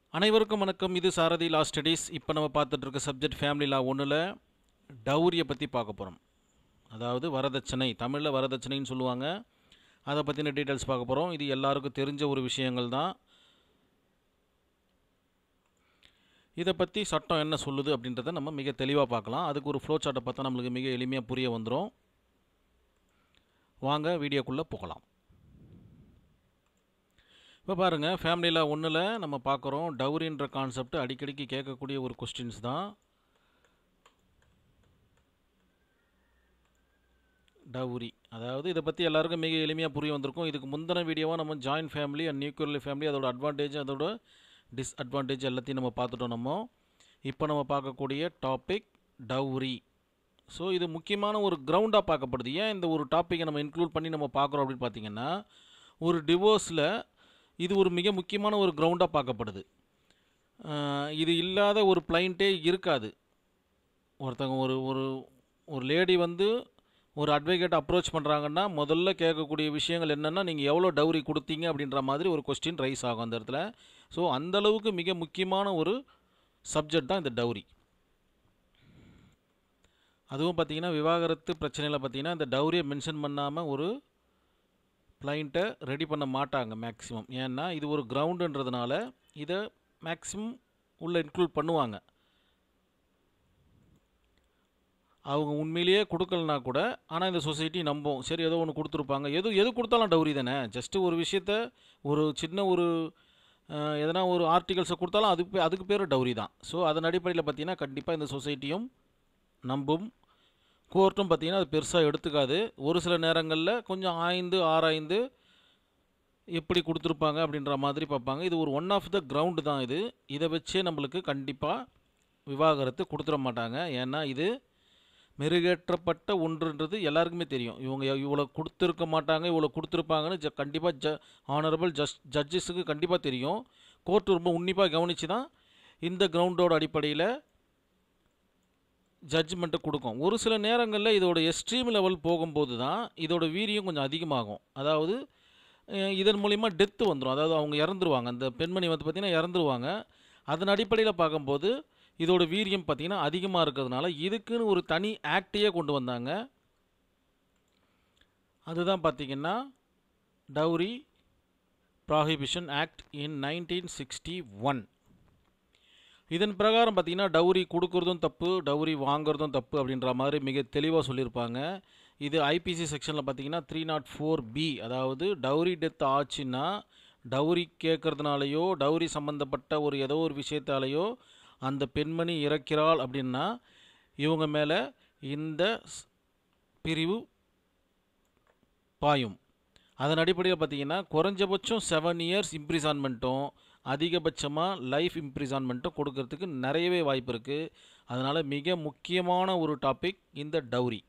அனைவருக்கும் வணக்கம் இது சாரதி லா ஸ்டடீஸ் இப்போ நம்ம பார்த்துட்டு இருக்க சப்ஜெக்ட் ஃபேமிலி லா ஒன்றில் டவுரியை பற்றி பார்க்க போகிறோம் அதாவது வரதட்சணை தமிழில் வரதட்சணைன்னு சொல்லுவாங்க அதை பற்றின டீட்டெயில்ஸ் பார்க்க போகிறோம் இது எல்லாருக்கும் தெரிஞ்ச ஒரு விஷயங்கள் தான் இதை பற்றி சட்டம் என்ன சொல்லுது அப்படின்றத நம்ம மிக தெளிவாக பார்க்கலாம் அதுக்கு ஒரு ஃப்ளோ சார்ட்டை பார்த்தா நம்மளுக்கு மிக எளிமையாக புரிய வந்துடும் வாங்க வீடியோக்குள்ளே போகலாம் இப்போ பாருங்கள் ஃபேமிலியில் ஒன்றில் நம்ம பார்க்குறோம் டவுரின்ற கான்செப்ட் அடிக்கடிக்கு கேட்கக்கூடிய ஒரு கொஸ்டின்ஸ் தான் டவுரி அதாவது இதை பற்றி எல்லாருக்கும் மிக எளிமையாக புரிய வந்திருக்கும் இதுக்கு முந்தின வீடியோவாக நம்ம joint family and nuclear family அதோட அட்வான்டேஜ் அதோட டிஸ்அட்வான்டேஜ் எல்லாத்தையும் நம்ம பார்த்துட்டோம் நம்ம இப்போ நம்ம பார்க்கக்கூடிய டாபிக் டவுரி ஸோ இது முக்கியமான ஒரு கிரவுண்டாக பார்க்கப்படுது ஏன் இந்த ஒரு டாப்பிக்கை நம்ம இன்க்ளூட் பண்ணி நம்ம பார்க்குறோம் அப்படின்னு பார்த்தீங்கன்னா ஒரு டிவோர்ஸில் இது ஒரு மிக முக்கியமான ஒரு கிரவுண்டாக பார்க்கப்படுது ஆஹ் இது இல்லாத ஒரு பிளைண்ட்டே இருக்காது ஒருத்தவங்க ஒரு ஒரு ஒரு லேடி வந்து ஒரு அட்வொகேட் அப்ரோச் பண்ணுறாங்கன்னா முதல்ல கேட்கக்கூடிய விஷயங்கள் என்னென்னா நீங்கள் எவ்வளோ டவுரி கொடுத்தீங்க அப்படின்ற மாதிரி ஒரு கொஸ்டின் ரைஸ் ஆகும் அந்த இடத்துல ஸோ அந்தளவுக்கு மிக முக்கியமான ஒரு சப்ஜெக்ட் தான் இந்த டவுரி அதுவும் பார்த்தீங்கன்னா விவாகரத்து பிரச்சனையில் பார்த்தீங்கன்னா இந்த டவுரியை மென்ஷன் பண்ணாமல் ஒரு கிளைண்ட்டை ரெடி பண்ண மாட்டாங்க மேக்ஸிமம் ஏன்னா இது ஒரு கிரவுண்டுன்றதுனால இதை மேக்ஸிமம் உள்ளே இன்க்ளூட் பண்ணுவாங்க அவங்க உண்மையிலேயே கொடுக்கலனா கூட ஆனால் இந்த சொசைட்டி நம்பும் சரி ஏதோ ஒன்று கொடுத்துருப்பாங்க எது எது கொடுத்தாலும் டவுரி தானே ஜஸ்ட்டு ஒரு விஷயத்த ஒரு சின்ன ஒரு அஹ், எதனா ஒரு ஆர்டிகல்ஸை கொடுத்தாலும் அதுக்கு பே- அதுக்கு பேர் டவுரி தான் ஸோ அதன் அடிப்படையில் பார்த்தீங்கன்னா கண்டிப்பாக இந்த சொசைட்டியும் நம்பும் கோர்ட்டும் பார்த்தீங்கன்னா அது பெருசாக எடுத்துக்காது ஒரு சில நேரங்களில் கொஞ்சம் ஆய்ந்து ஆராய்ந்து எப்படி கொடுத்துருப்பாங்க அப்படின்ற மாதிரி பார்ப்பாங்க இது ஒரு ஒன் ஆஃப் த கிரவுண்டு தான் இது இதை வச்சே நம்மளுக்கு கண்டிப்பாக விவாகரத்து கொடுத்துட மாட்டாங்க ஏன்னா இது மெருகேற்றப்பட்ட ஒன்றுன்றது எல்லாருக்குமே தெரியும் இவங்க இவ்வளோ கொடுத்துருக்க மாட்டாங்க இவ்வளோ கொடுத்துருப்பாங்கன்னு ஜ கண்டிப்பாக ஜ ஆனரபிள் ஜஸ் ஜட்ஜஸுக்கு கண்டிப்பாக தெரியும் கோர்ட் ரொம்ப உன்னிப்பாக கவனித்து தான் இந்த கிரவுண்டோட அடிப்படையில் ஜட்ஜ்மெண்ட்டை கொடுக்கும் ஒரு சில நேரங்களில் இதோட எக்ஸ்ட்ரீம் லெவல் போகும்போது தான் இதோட வீரியம் கொஞ்சம் அதிகமாகும் அதாவது அஹ், இதன் மூலிமா டெத்து வந்துடும் அதாவது அவங்க இறந்துருவாங்க அந்த பெண்மணி வந்து பார்த்திங்கன்னா இறந்துருவாங்க அதன் அடிப்படையில் பார்க்கும்போது இதோட வீரியம் பார்த்திங்கன்னா அதிகமாக இருக்கிறதுனால இதுக்குன்னு ஒரு தனி ஆக்டையே கொண்டு வந்தாங்க அதுதான் பார்த்திங்கன்னா dowry prohibition act in nineteen sixty one இதன் பிரகாரம் பார்த்தீங்கன்னா டவுரி கொடுக்கறதும் தப்பு டவுரி வாங்குறதும் தப்பு அப்படின்ற மாதிரி மிக தெளிவாக சொல்லியிருப்பாங்க இது ஐபிசி செக்ஷனில் பார்த்தீங்கன்னா த்ரீ நாட் ஃபோர் பி அதாவது டவுரி டெத் ஆச்சுன்னா டவுரி கேட்கறதுனாலையோ டவுரி சம்மந்தப்பட்ட ஒரு ஏதோ ஒரு விஷயத்தாலேயோ அந்த பெண்மணி இறக்கிறாள் அப்படின்னா இவங்க மேலே இந்த ஸ்- பிரிவு பாயும் அதன் அடிப்படையில் பார்த்தீங்கன்னா குறைஞ்சபட்சம் செவன் இயர்ஸ் இம்ப்ரிசான்மெண்ட்டும் அதிகபட்சமாக லைஃப் இம்ப்ரிசான்மெண்ட்டும் கொடுக்கறதுக்கு நிறையவே வாய்ப்பு இருக்குது அதனால் மிக முக்கியமான ஒரு டாபிக் இந்த டவுரி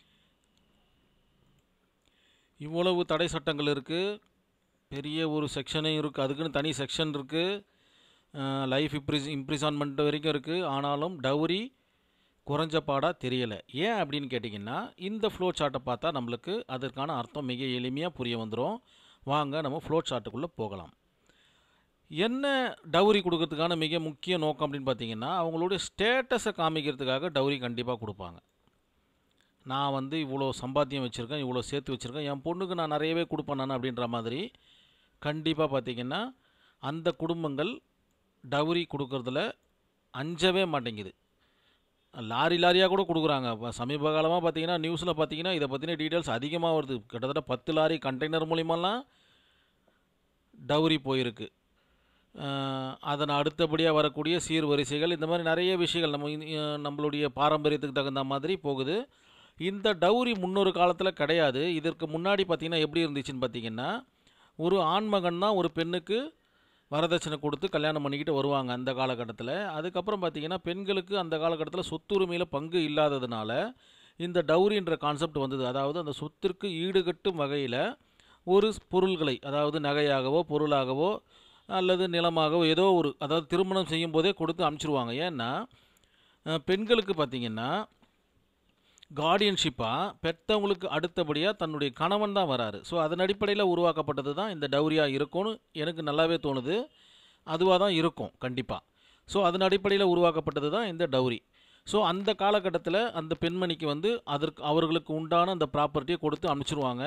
இவ்வளவு தடை சட்டங்கள் இருக்குது பெரிய ஒரு செக்ஷனே இருக்குது அதுக்குன்னு தனி செக்ஷன் இருக்குது லைஃப் இம்ப்ரிஸ் இம்ப்ரிசான்மெண்ட் வரைக்கும் இருக்குது ஆனாலும் டவுரி குறைஞ்ச பாடாக தெரியலை ஏன் அப்படின்னு கேட்டிங்கன்னா இந்த ஃப்ளோ சார்ட்டை பார்த்தா நம்மளுக்கு அதற்கான அர்த்தம் மிக எளிமையாக புரிய வந்துடும் வாங்க நம்ம ஃப்ளோ சார்ட்டுக்குள்ளே போகலாம் என்ன டவுரி கொடுக்கறதுக்கான மிக முக்கிய நோக்கம் அப்படின்னு பார்த்தீங்கன்னா அவங்களுடைய ஸ்டேட்டஸை காமிக்கிறதுக்காக டவுரி கண்டிப்பாக கொடுப்பாங்க நான் வந்து இவ்வளோ சம்பாத்தியம் வச்சுருக்கேன் இவ்வளோ சேர்த்து வச்சுருக்கேன் என் பொண்ணுக்கு நான் நிறையவே கொடுப்பேன் நான் அப்படின்ற மாதிரி கண்டிப்பாக பார்த்தீங்கன்னா அந்த குடும்பங்கள் டவுரி கொடுக்கறதுல அஞ்சவே மாட்டேங்குது லாரி லாரியாக கூட கொடுக்குறாங்க இப்போ சமீப காலமாக பார்த்தீங்கன்னா நியூஸில் பார்த்தீங்கன்னா இதை பற்றின டீட்டெயில்ஸ் அதிகமாக வருது கிட்டத்தட்ட பத்து லாரி கண்டெய்னர் மூலிமாலாம் டவுரி போயிருக்கு அஹ் அதன் அடுத்தபடியாக வரக்கூடிய சீர்வரிசைகள் இந்த மாதிரி நிறைய விஷயங்கள் நம்ம இந்~ அஹ் நம்மளுடைய பாரம்பரியத்துக்கு தகுந்த மாதிரி போகுது இந்த டவுரி முன்னொரு காலத்தில் கிடையாது இதற்கு முன்னாடி பார்த்திங்கன்னா எப்படி இருந்துச்சுன்னு பார்த்தீங்கன்னா ஒரு ஆண்மகன் தான் ஒரு பெண்ணுக்கு வரதட்சணை கொடுத்து கல்யாணம் பண்ணிக்கிட்டு வருவாங்க அந்த காலகட்டத்தில் அதுக்கப்புறம் பார்த்தீங்கன்னா பெண்களுக்கு அந்த காலகட்டத்தில் சொத்துரிமையில் பங்கு இல்லாததுனால இந்த டவுரின்ற கான்செப்ட் வந்தது அதாவது அந்த சொத்திற்கு ஈடுகட்டும் வகையில் ஒரு பொருள்களை அதாவது நகையாகவோ பொருளாகவோ அல்லது நிலமாகவோ ஏதோ ஒரு அதாவது திருமணம் செய்யும் போதே கொடுத்து அனுப்பிச்சிருவாங்க ஏன்னா அஹ், பெண்களுக்கு பார்த்தீங்கன்னா கார்டியன்ஷிப்பாக பெற்றவங்களுக்கு அடுத்தபடியாக தன்னுடைய கணவன் தான் வராரு ஸோ அதன் அடிப்படையில் உருவாக்கப்பட்டது தான் இந்த டவுரியாக இருக்கும்னு எனக்கு நல்லாவே தோணுது அதுவாக தான் இருக்கும் கண்டிப்பாக ஸோ அதன் அடிப்படையில் உருவாக்கப்பட்டது தான் இந்த டவுரி ஸோ அந்த காலகட்டத்தில் அந்த பெண்மணிக்கு வந்து அதற்கு அவர்களுக்கு உண்டான அந்த ப்ராப்பர்ட்டியை கொடுத்து அனுப்பிச்சிருவாங்க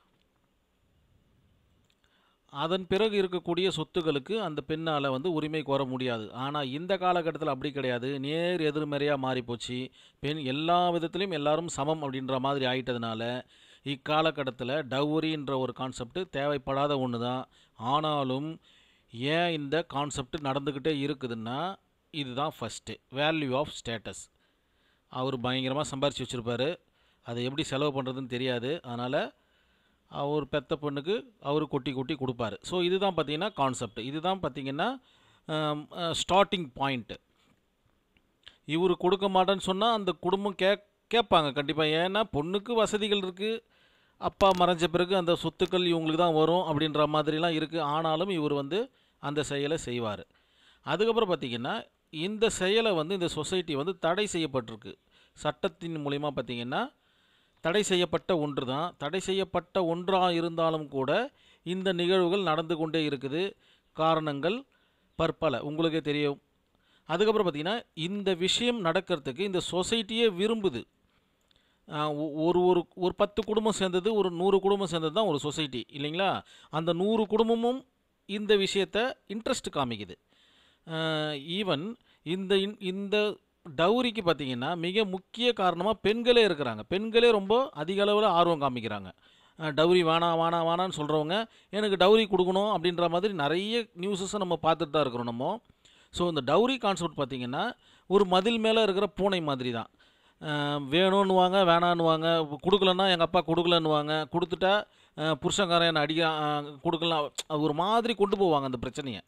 அதன் பிறகு இருக்கக்கூடிய சொத்துக்களுக்கு அந்த பெண்ணால் வந்து உரிமை கோர முடியாது ஆனால் இந்த காலகட்டத்தில் அப்படி கிடையாது நேர் எதிர்மறையாக மாறிப்போச்சு பெண் எல்லா விதத்துலையும் எல்லாரும் சமம் அப்படின்ற மாதிரி ஆயிட்டதுனால இக்காலகட்டத்தில் டவுரின்ற ஒரு கான்செப்ட் தேவைப்படாத ஒன்று தான் ஆனாலும் ஏன் இந்த கான்செப்ட் நடந்துக்கிட்டே இருக்குதுன்னா இதுதான் ஃபஸ்ட்டு வேல்யூ ஆஃப் ஸ்டேட்டஸ் அவர் பயங்கரமாக சம்பாரிச்சு வச்சுருப்பாரு அதை எப்படி செலவு பண்ணுறதுன்னு தெரியாது அதனால் அவர் பெத்த பொண்ணுக்கு அவர் கொட்டி கொட்டி கொடுப்பாரு ஸோ இதுதான் பார்த்தீங்கன்னா கான்செப்ட் இதுதான் பார்த்தீங்கன்னா ஸ்டார்டிங் பாயிண்ட்டு இவர் கொடுக்க மாட்டேன்னு சொன்னால் அந்த குடும்பம் கே கேட்பாங்க கண்டிப்பாக ஏன்னா பொண்ணுக்கு வசதிகள் இருக்குது அப்பா மறைஞ்ச பிறகு அந்த சொத்துக்கள் இவங்களுக்கு தான் வரும் அப்படின்ற மாதிரிலாம் இருக்குது ஆனாலும் இவர் வந்து அந்த செயலை செய்வார் அதுக்கப்புறம் பார்த்திங்கன்னா இந்த செயலை வந்து இந்த சொசைட்டி வந்து தடை செய்யப்பட்டிருக்கு சட்டத்தின் மூலிமா பார்த்திங்கன்னா தடை செய்யப்பட்ட ஒன்று தான் தடை செய்யப்பட்ட ஒன்றாக இருந்தாலும் கூட இந்த நிகழ்வுகள் நடந்து கொண்டே இருக்குது காரணங்கள் பற்பல உங்களுக்கே தெரியும் அதுக்கப்புறம் பார்த்திங்கன்னா இந்த விஷயம் நடக்கிறதுக்கு இந்த சொசைட்டியே விரும்புது ஆஹ் ஒ- ஒரு ஒரு ஒரு பத்து குடும்பம் சேர்ந்தது ஒரு நூறு குடும்பம் சேர்ந்தது தான் ஒரு சொசைட்டி இல்லைங்களா அந்த நூறு குடும்பமும் இந்த விஷயத்தை இன்ட்ரெஸ்ட் காமிக்குது ஈவன் இந்த இன்- இந்த டவுரிக்கு பார்த்தீங்கன்னா மிக முக்கிய காரணமாக பெண்களே இருக்கிறாங்க பெண்களே ரொம்ப அதிக அளவில் ஆர்வம் காமிக்கிறாங்க அஹ் டவுரி வேணாம் வேணாம் வேணான்னு சொல்கிறவங்க எனக்கு டவுரி கொடுக்கணும் அப்படின்ற மாதிரி நிறைய நியூஸஸை நம்ம பார்த்துட்டு தான் இருக்கிறோம் நம்ம ஸோ இந்த டவுரி கான்செப்ட் பார்த்தீங்கன்னா ஒரு மதில் மேலே இருக்கிற பூனை மாதிரி தான் அஹ் வேணும்னுவாங்க வேணான்னுவாங்க கொடுக்கலன்னா எங்கள் அப்பா கொடுக்கலன்னுவாங்க கொடுத்துட்டா அஹ் புருஷன்காரன் என்னை அடிக்க அஹ் கொடுக்கலாம் அது ஒரு மாதிரி கொண்டு போவாங்க அந்த பிரச்சனையை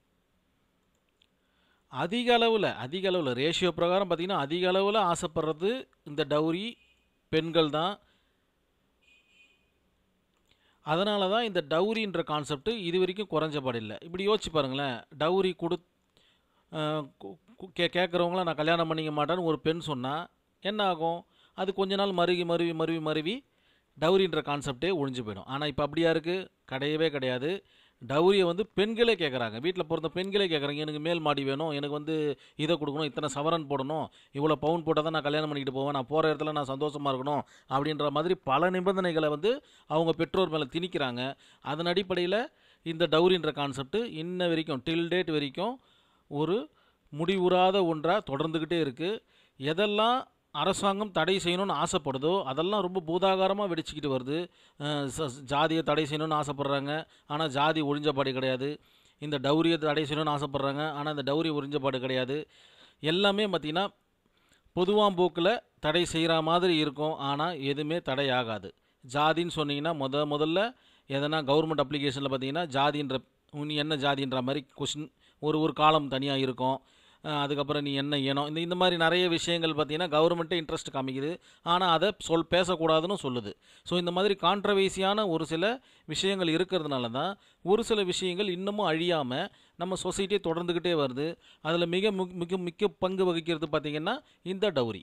அதிக அளவில் அதிக அளவில் ரேஷியோ பிரகாரம் பார்த்திங்கன்னா அதிக அளவில் ஆசைப்படுறது இந்த டவுரி பெண்கள் தான் அதனால தான் இந்த டவுரின்ற கான்செப்ட் இது வரைக்கும் குறைஞ்சபாடில்லை இப்படி யோசிச்சு பாருங்களேன் டவுரி கொடு அஹ் கு- கு- கே கேட்குறவங்கள நான் கல்யாணம் பண்ணிக்க மாட்டேன்னு ஒரு பெண் சொன்னால் என்ன ஆகும் அது கொஞ்ச நாள் மருவி மருவி மருவி மருவி டவுரின்ற கான்செப்டே ஒழிஞ்சு போயிடும் ஆனால் இப்போ அப்படியா இருக்குது கிடையவே கிடையாது டவுரியை வந்து பெண்களே கேட்குறாங்க வீட்டில் பிறந்த பெண்களே கேட்குறாங்க எனக்கு மேல் மாடி வேணும் எனக்கு வந்து இதை கொடுக்கணும் இத்தனை சவரன் போடணும் இவ்வளோ பவுன் போட்டால் தான் நான் கல்யாணம் பண்ணிக்கிட்டு போவேன் நான் போகிற இடத்துல நான் சந்தோஷமாக இருக்கணும் அப்படின்ற மாதிரி பல நிபந்தனைகளை வந்து அவங்க பெற்றோர் மேலே திணிக்கிறாங்க அதன் அடிப்படையில் இந்த டவுரின்ற கான்செப்ட் இன்ன வரைக்கும் டில் டேட் வரைக்கும் ஒரு முடிவுறாத ஒன்றாக தொடர்ந்துக்கிட்டே இருக்குது எதெல்லாம் அரசாங்கம் தடை செய்யணும்னு ஆசைப்படுதோ அதெல்லாம் ரொம்ப பூதாகாரமாக வெடிச்சுக்கிட்டு வருது அஹ் ச- ஜாதியை தடை செய்யணும்னு ஆசைப்பட்றாங்க ஆனால் ஜாதி ஒழிஞ்சபாடு கிடையாது இந்த டவுரியை தடை செய்யணும்னு ஆசைப்பட்றாங்க ஆனால் இந்த டவுரி ஒழிஞ்சபாடு கிடையாது எல்லாமே பார்த்திங்கன்னா பொதுவாம்போக்கில் தடை செய்கிற மாதிரி இருக்கும் ஆனால் எதுவுமே தடை ஆகாது ஜாதின்னு சொன்னீங்கன்னா முத முதல்ல எதனா கவர்மெண்ட் அப்ளிகேஷனில் பார்த்தீங்கன்னா ஜாதின்ற நீ என்ன ஜாதின்ற மாதிரி கொஷின் ஒரு ஒரு காலம் தனியாக இருக்கும் அஹ் அதுக்கப்புறம் நீ என்ன இனம் இந்த இந்த மாதிரி நிறைய விஷயங்கள் பார்த்தீங்கன்னா கவர்மெண்ட்டே இன்ட்ரெஸ்ட் காமிக்குது ஆனால் அதை சொல் பேசக்கூடாதுன்னு சொல்லுது ஸோ இந்த மாதிரி கான்ட்ரவர்சியான ஒரு சில விஷயங்கள் இருக்கிறதுனால தான் ஒரு சில விஷயங்கள் இன்னமும் அழியாமல் நம்ம சொசைட்டியே தொடர்ந்துக்கிட்டே வருது அதில் மிக முக்- மிக மிக்க பங்கு வகிக்கிறது பார்த்திங்கன்னா இந்த டவுரி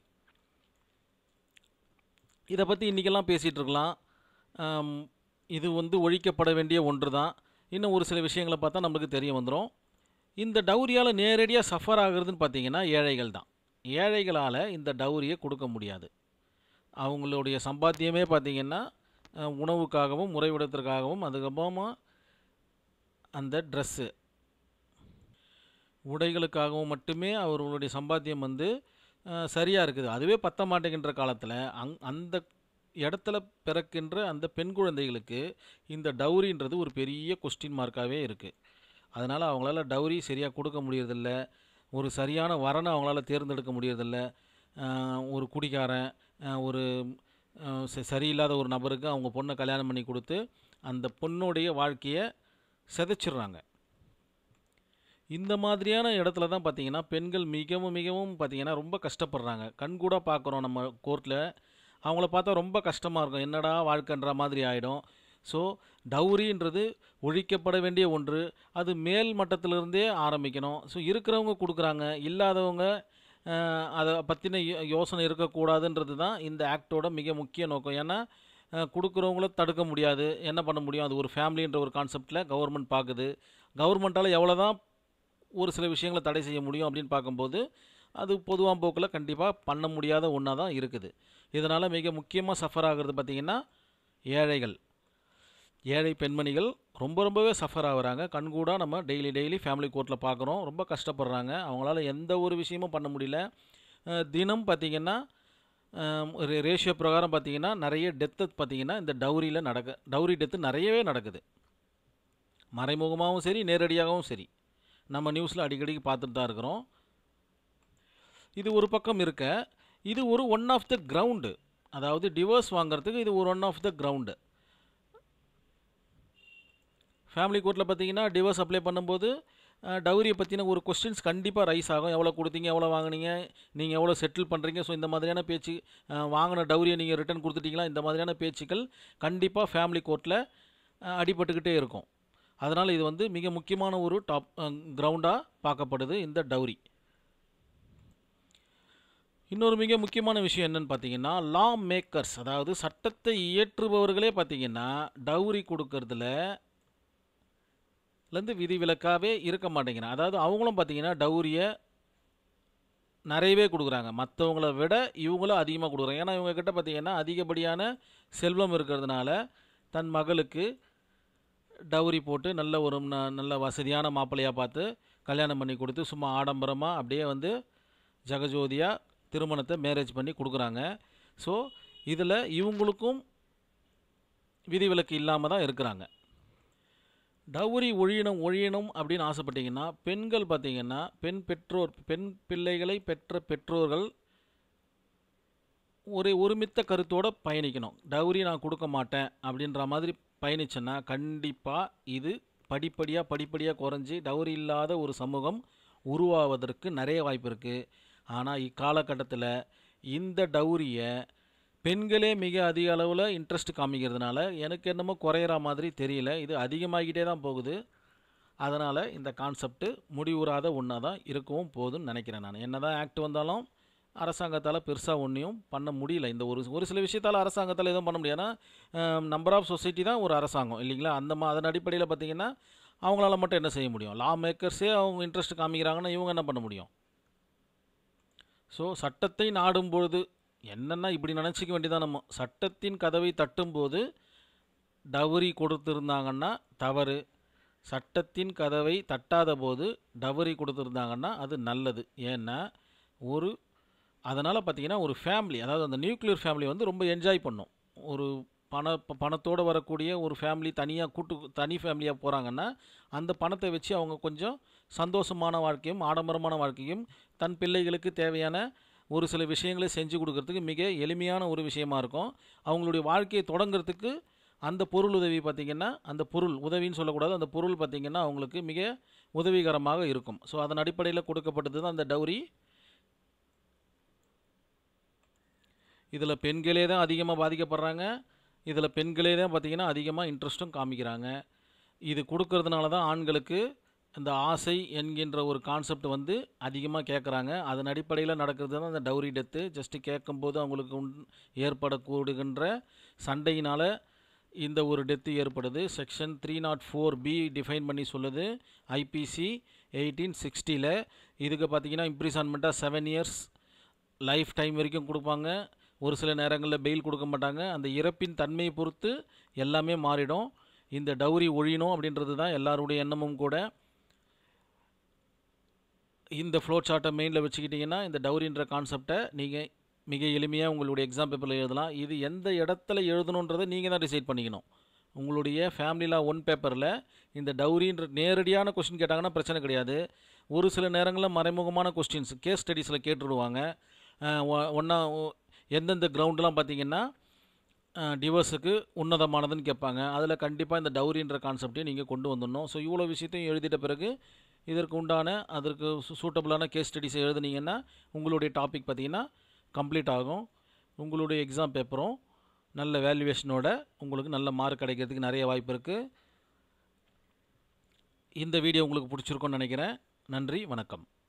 இதை பற்றி இன்றைக்கெல்லாம் பேசிகிட்டு இருக்கலாம் ஆம், இது வந்து ஒழிக்கப்பட வேண்டிய ஒன்று தான் இன்னும் ஒரு சில விஷயங்களை பார்த்தா நம்மளுக்கு தெரிய வந்துடும் இந்த டவுரியால் நேரடியாக சஃபர் ஆகுறதுன்னு பார்த்தீங்கன்னா ஏழைகள் தான் ஏழைகளால் இந்த டவுரியை கொடுக்க முடியாது அவங்களுடைய சம்பாத்தியமே பார்த்தீங்கன்னா அஹ், உணவுக்காகவும் முறைவிடத்திற்காகவும் அதுக்கப்புறமா அந்த ட்ரெஸ்ஸு உடைகளுக்காகவும் மட்டுமே அவர்களுடைய சம்பாத்தியம் வந்து சரியாக இருக்குது அதுவே பத்த மாட்டேங்கின்ற காலத்தில் அங் அந்த இடத்துல பிறக்கின்ற அந்த பெண் குழந்தைகளுக்கு இந்த டவுரின்றது ஒரு பெரிய கொஸ்டின் மார்க்காகவே இருக்குது அதனால் அவங்களால டவுரி சரியாக கொடுக்க முடியறதில்ல ஒரு சரியான வரனை அவங்களால தேர்ந்தெடுக்க முடியறதில்ல ஆஹ் ஒரு குடிகாரன் ஆஹ் ஒரு ஆஹ் ச- சரியில்லாத ஒரு நபருக்கு அவங்க பொண்ணை கல்யாணம் பண்ணி கொடுத்து அந்த பொண்ணுடைய வாழ்க்கையை சிதைச்சிடுறாங்க இந்த மாதிரியான இடத்துல தான் பார்த்தீங்கன்னா பெண்கள் மிகவும் மிகவும் பார்த்தீங்கன்னா ரொம்ப கஷ்டப்படுறாங்க கண்கூட பார்க்குறோம் நம்ம கோர்ட்டில் அவங்கள பார்த்தா ரொம்ப கஷ்டமாக இருக்கும் என்னடா வாழ்க்கைன்ற மாதிரி ஆகிடும் ஸோ டவுரின்றது ஒழிக்கப்பட வேண்டிய ஒன்று அது மேல் மட்டத்திலிருந்தே ஆரம்பிக்கணும் ஸோ இருக்கிறவங்க கொடுக்குறாங்க இல்லாதவங்க அஹ், அதை பற்றின யோ- யோசனை இருக்கக்கூடாதுன்றது தான் இந்த ஆக்டோட மிக முக்கிய நோக்கம் ஏன்னா அஹ், கொடுக்குறவங்கள தடுக்க முடியாது என்ன பண்ண முடியும் அது ஒரு ஃபேமிலின்ற ஒரு கான்செப்டில் கவர்மெண்ட் பார்க்குது கவர்மெண்ட்டால் எவ்வளோ தான் ஒரு சில விஷயங்களை தடை செய்ய முடியும் அப்படின்னு பார்க்கும்போது அது பொதுவாக போக்கில் கண்டிப்பாக பண்ண முடியாத ஒன்றா தான் இருக்குது இதனால் மிக முக்கியமாக சஃபர் ஆகிறது பார்த்திங்கன்னா ஏழைகள் ஏழை பெண்மணிகள் ரொம்ப ரொம்பவே சஃபர் ஆகுறாங்க கண்கூடா நம்ம டெய்லி டெய்லி ஃபேமிலி கோர்ட்டில் பார்க்குறோம் ரொம்ப கஷ்டப்படுறாங்க அவங்களால எந்த ஒரு விஷயமும் பண்ண முடியல அஹ் தினம் பார்த்திங்கன்னா ரேஷியோ பிரகாரம் பார்த்திங்கன்னா நிறைய டெத்து பார்த்திங்கன்னா இந்த டவுரியில் நடக்க டவுரி டெத்து நிறையவே நடக்குது மறைமுகமாகவும் சரி நேரடியாகவும் சரி நம்ம நியூஸில் அடிக்கடிக்கு பார்த்துட்டு தான் இருக்கிறோம் இது ஒரு பக்கம் இருக்க இது ஒரு ஒன் ஆஃப் த கிரவுண்டு அதாவது டிவோர்ஸ் வாங்குறதுக்கு இது ஒரு one of the ground family கோர்ட்டில் பார்த்தீங்கன்னா டிவோர்ஸ் அப்ளை பண்ணும்போது டவுரியை பற்றின ஒரு கொஸ்டின்ஸ் கண்டிப்பாக ரைஸ் ஆகும் எவ்வளோ கொடுத்தீங்க எவ்வளோ வாங்குனீங்க நீங்கள் எவ்வளோ செட்டில் பண்ணுறீங்க ஸோ இந்த மாதிரியான பேச்சு அஹ், வாங்கின டவுரியை நீங்கள் ரிட்டர்ன் கொடுத்துட்டீங்களா இந்த மாதிரியான பேச்சுக்கள் கண்டிப்பாக ஃபேமிலி கோர்ட்டில் அடிபட்டுக்கிட்டே இருக்கும் அதனால் இது வந்து மிக முக்கியமான ஒரு டாப் கிரவுண்டாக பார்க்கப்படுது இந்த டவுரி இன்னொரு மிக முக்கியமான விஷயம் என்னன்னு பார்த்தீங்கன்னா லா மேக்கர்ஸ் அதாவது சட்டத்தை இயற்றுபவர்களே பார்த்தீங்கன்னா டவுரி கொடுக்கறதுல லேருந்து விதிவிலக்காகவே இருக்க மாட்டேங்கிறாங்க அதாவது அவங்களும் பார்த்தீங்கன்னா டவுரியை நிறையவே கொடுக்குறாங்க மற்றவங்கள விட இவங்களும் அதிகமாக கொடுக்குறாங்க ஏன்னா இவங்க கிட்ட பார்த்தீங்கன்னா அதிகப்படியான செல்வம் இருக்கிறதுனால தன் மகளுக்கு டவுரி போட்டு நல்ல ஒரு ந- நல்ல வசதியான மாப்பிள்ளையாக பார்த்து கல்யாணம் பண்ணி கொடுத்து சும்மா ஆடம்பரமாக அப்படியே வந்து ஜெகஜோதியாக திருமணத்தை மேரேஜ் பண்ணி கொடுக்குறாங்க ஸோ இதில் இவங்களுக்கும் விதிவிலக்கு இல்லாமல் தான் இருக்கிறாங்க டவுரி ஒழியணும் ஒழியணும் அப்படின்னு ஆசைப்பட்டீங்கன்னா பெண்கள் பார்த்தீங்கன்னா பெண் பெற்றோர் பெண் பிள்ளைகளை பெற்ற பெற்றோர்கள் ஒரு ஒருமித்த கருத்தோட பயணிக்கணும் டவுரி நான் கொடுக்க மாட்டேன் அப்படின்ற மாதிரி பயணிச்சேன்னா கண்டிப்பாக இது படிப்படியாக படிப்படியாக குறைஞ்சி டவுரி இல்லாத ஒரு சமூகம் உருவாவதற்கு நிறைய வாய்ப்பு இருக்குது ஆனால் இக்காலகட்டத்தில் இந்த டவுரியை பெண்களே மிக அதிக அளவில் இன்ட்ரெஸ்ட் காமிக்கிறதுனால எனக்கு என்னமோ குறையிற மாதிரி தெரியல இது அதிகமாகிட்டே தான் போகுது அதனால் இந்த கான்செப்ட் முடிவுறாத ஒன்றா தான் இருக்கவும் போகுதுன்னு நினைக்கிறேன் நான் என்ன தான் ஆக்ட் வந்தாலும் அரசாங்கத்தால் பெருசாக ஒன்றையும் பண்ண முடியல இந்த ஒரு ஒரு சில விஷயத்தால் அரசாங்கத்தால் எதுவும் பண்ண முடியாதுன்னா நம்பர் ஆஃப் சொசைட்டி தான் ஒரு அரசாங்கம் இல்லைங்களா அந்த மா அதன் அடிப்படையில் பார்த்தீங்கன்னா அவங்களால மட்டும் என்ன செய்ய முடியும் லா மேக்கர்ஸே அவங்க இன்ட்ரெஸ்ட் காமிக்கிறாங்கன்னா இவங்க என்ன பண்ண முடியும் ஸோ சட்டத்தை நாடும் பொழுது என்னென்னா இப்படி நினச்சிக்க வேண்டியதான் நம்ம சட்டத்தின் கதவை தட்டும்போது டவரி கொடுத்துருந்தாங்கன்னா தவறு சட்டத்தின் கதவை தட்டாத போது டவரி கொடுத்துருந்தாங்கன்னா அது நல்லது ஏன்னா ஒரு அதனால் பார்த்தீங்கன்னா ஒரு ஃபேமிலி அதாவது அந்த நியூக்ளியர் ஃபேமிலி வந்து ரொம்ப என்ஜாய் பண்ணும் ஒரு பண ப- பணத்தோட வரக்கூடிய ஒரு ஃபேமிலி தனியாக கூட்டு தனி ஃபேமிலியாக போகிறாங்கன்னா அந்த பணத்தை வச்சு அவங்க கொஞ்சம் சந்தோஷமான வாழ்க்கையும் ஆடம்பரமான வாழ்க்கையும் தன் பிள்ளைகளுக்கு தேவையான ஒரு சில விஷயங்களை செஞ்சு கொடுக்கறதுக்கு மிக எளிமையான ஒரு விஷயமா இருக்கும் அவங்களுடைய வாழ்க்கையை தொடங்குறதுக்கு அந்த பொருள் உதவி பார்த்திங்கன்னா அந்த பொருள் உதவின்னு சொல்லக்கூடாது அந்த பொருள் பார்த்திங்கன்னா அவங்களுக்கு மிக உதவிகரமாக இருக்கும் ஸோ அதன் அடிப்படையில் கொடுக்கப்பட்டது தான் அந்த டவுரி இதில் பெண்களே தான் அதிகமாக பாதிக்கப்படுறாங்க இதில் பெண்களே தான் பார்த்திங்கன்னா அதிகமாக இன்ட்ரெஸ்ட்டும் காமிக்கிறாங்க இது கொடுக்கறதுனால தான் ஆண்களுக்கு இந்த ஆசை என்கின்ற ஒரு கான்செப்ட் வந்து அதிகமாக கேட்குறாங்க அதன் அடிப்படையில் நடக்கிறது தான் அந்த டவுரி டெத்து ஜஸ்ட்டு கேட்கும்போது அவங்களுக்கு உண் ஏற்படக்கூடுகின்ற சண்டையினால் இந்த ஒரு டெத்து ஏற்படுது section three nought four B define பண்ணி சொல்லுது ஐபிசி எயிட்டீன் சிக்ஸ்டியில் இதுக்கு பார்த்தீங்கன்னா இம்ப்ரிசான்மெண்ட்டாக செவன் இயர்ஸ் லைஃப் டைம் வரைக்கும் கொடுப்பாங்க ஒரு சில நேரங்களில் பெயில் கொடுக்க மாட்டாங்க அந்த இறப்பின் தன்மையை பொறுத்து எல்லாமே மாறிடும் இந்த டவுரி ஒழியணும் அப்படின்றது தான் எல்லாருடைய எண்ணமும் கூட இந்த ஃப்ளோ சார்ட்டை மெயினில் வச்சுக்கிட்டிங்கன்னா இந்த டவுரின்ற கான்செப்டை நீங்கள் மிக எளிமையாக உங்களுடைய எக்ஸாம் பேப்பரில் எழுதலாம் இது எந்த இடத்துல எழுதணுன்றதை நீங்கள் தான் டிசைட் பண்ணிக்கணும் உங்களுடைய ஃபேமிலியில் ஒன் பேப்பரில் இந்த டவுரின்ற நேரடியான கொஸ்டின் கேட்டாங்கன்னா பிரச்சனை கிடையாது ஒரு சில நேரங்களில் மறைமுகமான கொஸ்டின்ஸ் கேஸ் ஸ்டடீஸில் கேட்டுடுவாங்க ஒன்றா எந்தெந்த கிரவுண்டெலாம் பார்த்தீங்கன்னா டிவோர்ஸுக்கு உன்னதமானதுன்னு கேட்பாங்க அதில் கண்டிப்பாக இந்த டவுரின்ற கான்செப்டையும் நீங்கள் கொண்டு வந்துடணும் ஸோ இவ்வளோ விஷயத்தையும் எழுதிட்ட பிறகு இதற்கு உண்டான அதற்கு சூட்டபுளான கேஸ் ஸ்டடிஸை எழுதுனீங்கன்னா உங்களுடைய டாபிக் பார்த்தீங்கன்னா கம்ப்ளீட் ஆகும் உங்களுடைய எக்ஸாம் பேப்பரும் நல்ல வேல்யூவேஷனோட உங்களுக்கு நல்ல மார்க் கிடைக்கிறதுக்கு நிறைய வாய்ப்பு இருக்குது இந்த வீடியோ உங்களுக்கு பிடிச்சிருக்கும்னு நினைக்கிறேன் நன்றி வணக்கம்